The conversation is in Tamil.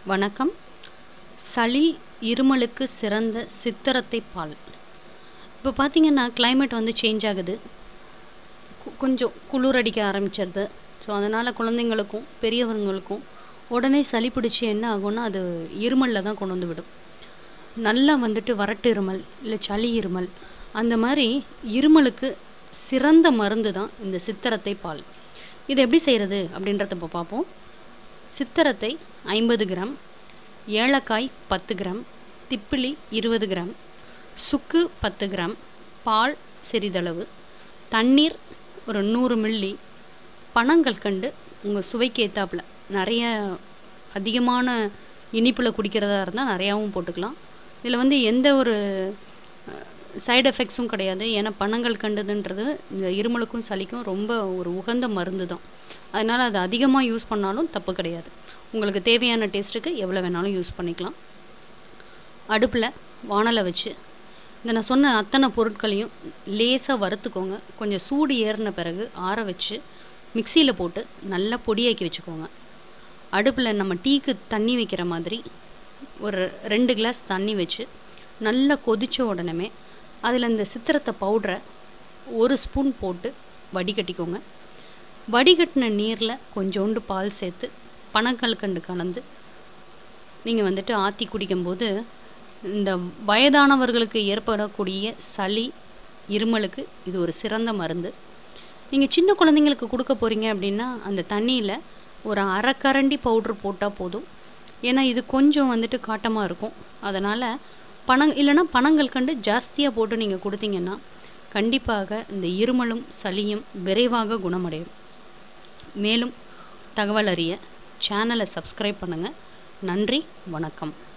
வணக்கம் சளி இருமலுக்கு சிறந்த சித்திரத்தை பால் இப்போ பார்த்தீங்கன்னா climate வந்து சேஞ்ச் ஆகுது கு- கொஞ்சம் குளிர் அடிக்க ஆரம்பிச்சிருது ஸோ அதனால் குழந்தைங்களுக்கும் பெரியவங்களுக்கும் உடனே சளி பிடிச்சி என்ன ஆகும்னா அது இருமலில் தான் கொண்டு வந்து விடும் நல்லா வந்துட்டு வறட்டு இருமல் இல்லை சளி இருமல் அந்த மாதிரி இருமலுக்கு சிறந்த மருந்து தான் இந்த சித்திரத்தை பால் இது எப்படி செய்கிறது அப்படின்றத இப்போ பார்ப்போம் சித்திரத்தை ஐம்பது கிராம் ஏலக்காய் பத்து கிராம் திப்பிலி இருபது கிராம் சுக்கு பத்து கிராம் பால் சிறிதளவு தண்ணீர் ஒரு நூறு மில்லி பனங்கற்கண்டு உங்கள் சுவைக்கு ஏத்தாப்புல நிறைய அதிகமான இனிப்பில் குடிக்கிறதா இருந்தால் நிறையாவும் போட்டுக்கலாம் இதில் வந்து எந்த ஒரு சைடு எஃபெக்ட்ஸும் கிடையாது ஏன்னா பனங்கற்கண்டுன்றது இந்த இருமலுக்கும் சளிக்கும் ரொம்ப ஒரு உகந்த மருந்து தான் அதனால் அது அதிகமாக யூஸ் பண்ணாலும் தப்பு கிடையாது உங்களுக்கு தேவையான டேஸ்ட்டுக்கு எவ்வளோ வேணாலும் யூஸ் பண்ணிக்கலாம் அடுப்பில் வாணலை வச்சு இந்த நான் சொன்ன அத்தனை பொருட்களையும் லேசாக வறுத்துக்கோங்க கொஞ்சம் சூடு ஏறின பிறகு ஆற வச்சு மிக்சியில் போட்டு நல்லா பொடியாக்கி வச்சுக்கோங்க அடுப்பில் நம்ம டீக்கு தண்ணி வைக்கிற மாதிரி ஒரு ரெண்டு கிளாஸ் தண்ணி வச்சு நல்லா கொதிச்ச உடனே அதில் இந்த சித்திரத்தை பவுடரை ஒரு ஸ்பூன் போட்டு வடிகட்டிக்கோங்க வடிகட்டின நீரில் கொஞ்சோண்டு பால் சேர்த்து பனக்கல்கண்டு கலந்து நீங்கள் வந்துட்டு ஆற்றி குடிக்கும்போது இந்த வயதானவர்களுக்கு ஏற்படக்கூடிய சளி இருமலுக்கு இது ஒரு சிறந்த மருந்து நீங்கள் சின்ன குழந்தைங்களுக்கு கொடுக்க போகிறீங்க அப்படின்னா அந்த தண்ணியில் ஒரு அரை கரண்டி பவுட்ரு போட்டால் போதும் ஏன்னா இது கொஞ்சம் வந்துட்டு காட்டமாக இருக்கும் அதனால் பனங் இல்லைன்னா பனங்கற்கண்டு ஜாஸ்தியாக போட்டு நீங்கள் கொடுத்தீங்கன்னா கண்டிப்பாக இந்த இருமலும் சளியும் விரைவாக குணமடையும் மேலும் தகவல் அறிய சேனலை சப்ஸ்கிரைப் பண்ணுங்கள் நன்றி வணக்கம்